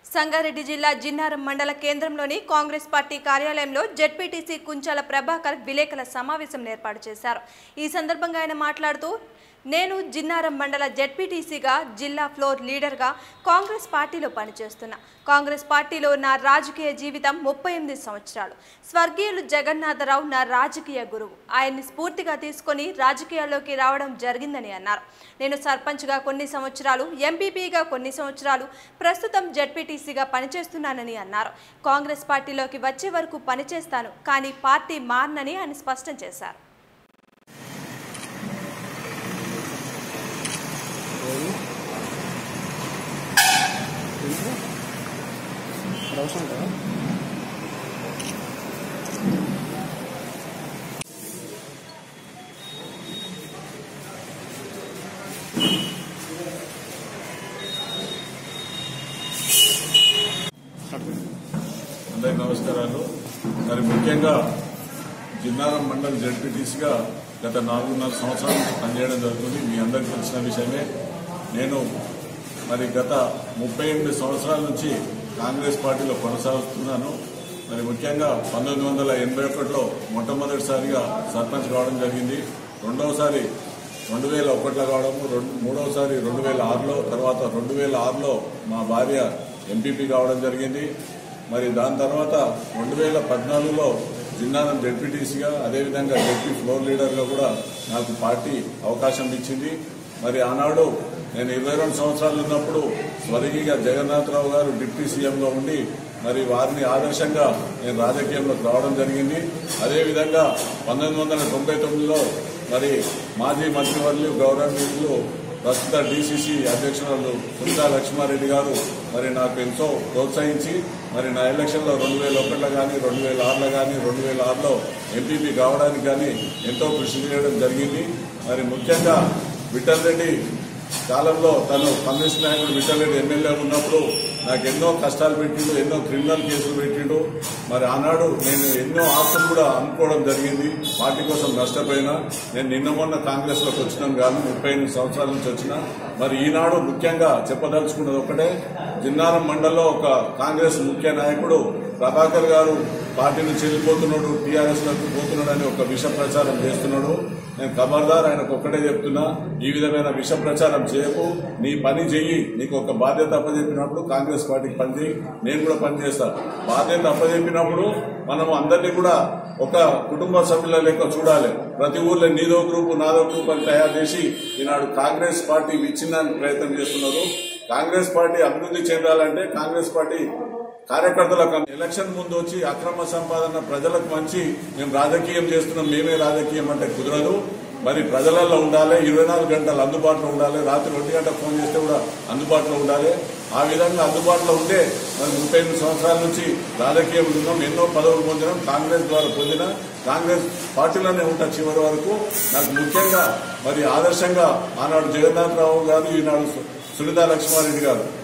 సంగారెడ్డి జిల్లా జిన్నారం మండల కేంద్రంలోని కాంగ్రెస్ పార్టీ కార్యాలయంలో జెడ్పీటీసీ కుంచాల ప్రభాకర్ విలేకరుల సమావేశం ఏర్పాటు చేశారు ఈ సందర్భంగా ఆయన మాట్లాడుతూ నేను జిన్నారం మండల జెడ్పీటీసీగా జిల్లా ఫ్లోర్ లీడర్గా కాంగ్రెస్ పార్టీలో పనిచేస్తున్నా కాంగ్రెస్ పార్టీలో నా రాజకీయ జీవితం ముప్పై ఎనిమిది సంవత్సరాలు స్వర్గీయులు జగన్నాథరావు నా రాజకీయ గురువు ఆయన్ని స్ఫూర్తిగా తీసుకొని రాజకీయాల్లోకి రావడం జరిగిందని అన్నారు నేను సర్పంచ్గా కొన్ని సంవత్సరాలు ఎంపీపీగా కొన్ని సంవత్సరాలు ప్రస్తుతం జెడ్పీటీసీగా పనిచేస్తున్నానని అన్నారు కాంగ్రెస్ పార్టీలోకి వచ్చే వరకు పనిచేస్తాను కానీ పార్టీ మారనని ఆయన స్పష్టం చేశారు అవసరం కదా అందరికి నమస్కారాలు మరి ముఖ్యంగా జిన్నారం మండల్ జడ్పీటీసీగా గత నాలుగున్నర సంవత్సరాల నుంచి పనిచేయడం జరుగుతుంది మీ అందరికీ తెలిసిన విషయమే నేను మరి గత ముప్పై ఎనిమిది సంవత్సరాల నుంచి కాంగ్రెస్ పార్టీలో కొనసాగుతున్నాను మరి ముఖ్యంగా పంతొమ్మిది వందల ఎనభై ఒకటిలో మొట్టమొదటిసారిగా సర్పంచ్ కావడం జరిగింది రెండవసారి రెండు వేల ఒకటిలో కావడము రెండు మూడవసారి రెండు వేల ఆరులో తర్వాత రెండు వేల ఆరులో మా భార్య ఎంపీపీ కావడం జరిగింది మరి దాని తర్వాత రెండు వేల పద్నాలుగులో జిన్నారం జెడ్పీటీసీగా అదేవిధంగా జెడ్పీ ఫ్లోర్ లీడర్గా కూడా నాకు పార్టీ అవకాశం ఇచ్చింది మరి ఆనాడు నేను ఇరవై రెండు సంవత్సరాలు ఉన్నప్పుడు స్వర్గీయ జగన్నాథరావు గారు డిప్యూటీ సీఎంగా ఉండి మరి వారిని ఆదర్శంగా నేను రాజకీయంలోకి రావడం జరిగింది అదేవిధంగా పంతొమ్మిది వందల తొంభై తొమ్మిదిలో మరి మాజీ మంత్రివర్యులు గౌరవనీయులు ప్రస్తుత డీసీసీ అధ్యక్షురాలు సునీతా లక్ష్మారెడ్డి గారు మరి నాకు ఎంతో ప్రోత్సహించి మరి నా ఎలక్షన్లో రెండు వేల ఒకటిలో కానీ రెండు వేల ఆరులో కానీ రెండు వేల ఆరులో ఎంపీపీ కావడానికి కానీ ఎంతో కృషి చేయడం జరిగింది మరి ముఖ్యంగా విఠల్ రెడ్డి కాలంలో తను కమ్యూనిస్ట్ నాయకుడు విఠల్ రెడ్డి ఎమ్మెల్యే ఉన్నప్పుడు నాకు ఎన్నో కష్టాలు పెట్టిండు ఎన్నో క్రిమినల్ కేసులు పెట్టిండు మరి ఆనాడు నేను ఎన్నో ఆశలు కూడా అనుకోవడం జరిగింది పార్టీ కోసం నష్టపోయినా నేను నిన్న మొన్న కాంగ్రెస్ లోకి వచ్చినాను కాదు ముప్పై ఎనిమిది సంవత్సరాల నుంచి వచ్చిన మరి ఈనాడు ముఖ్యంగా చెప్పదలుచుకున్నది ఒకటే జిన్నారం మండలంలో ఒక కాంగ్రెస్ ముఖ్య నాయకుడు ప్రభాకర్ గారు పార్టీ నుంచి వెళ్ళిపోతున్నాడు టీఆర్ఎస్ లోకి పోతున్నాడు అని ఒక విష ప్రచారం చేస్తున్నాడు నేను ఖబర్దార్ ఆయనకు ఒక్కటే చెప్తున్నా ఈ విధమైన విష ప్రచారం చేయకు నీ పని చెయ్యి నీకు ఒక బాధ్యత అప్పచెప్పినప్పుడు కాంగ్రెస్ పార్టీకి పని చేయి నేను కూడా పని చేస్తా బాధ్యత అప్పచెప్పినప్పుడు మనం అందరినీ కూడా ఒక కుటుంబ సభ్యుల లెక్క చూడాలి ప్రతి ఊర్లో నీదో గ్రూపు నాదో గ్రూప్ అని తయారు చేసి ఈనాడు కాంగ్రెస్ పార్టీ విచ్ఛిన్నానికి ప్రయత్నం చేస్తున్నారు కాంగ్రెస్ పార్టీ అభివృద్ధి చెందాలంటే కాంగ్రెస్ పార్టీ కార్యకర్తలకు ఎలక్షన్ ముందు వచ్చి అక్రమ సంపాదన ప్రజలకు మంచి మేము రాజకీయం చేస్తున్నాం మేమే రాజకీయం అంటే కుదరదు మరి ప్రజలలో ఉండాలి ఇరవై నాలుగు గంటలు అందుబాటులో ఉండాలి రాత్రి ఒంటి గంట ఫోన్ చేస్తే కూడా అందుబాటులో ఉండాలి ఆ విధంగా అందుబాటులో ఉంటే మరి ముప్పై ఎనిమిది సంవత్సరాల నుంచి రాజకీయం ఉన్నాం ఎన్నో పదవులు పొందినాం కాంగ్రెస్ ద్వారా పొందిన కాంగ్రెస్ పార్టీలోనే ఉంటా చివరి వరకు నాకు ముఖ్యంగా మరి ఆదర్శంగా ఆనాడు జగన్నాథరావు గారు ఈనాడు సునీతా లక్ష్మారెడ్డి గారు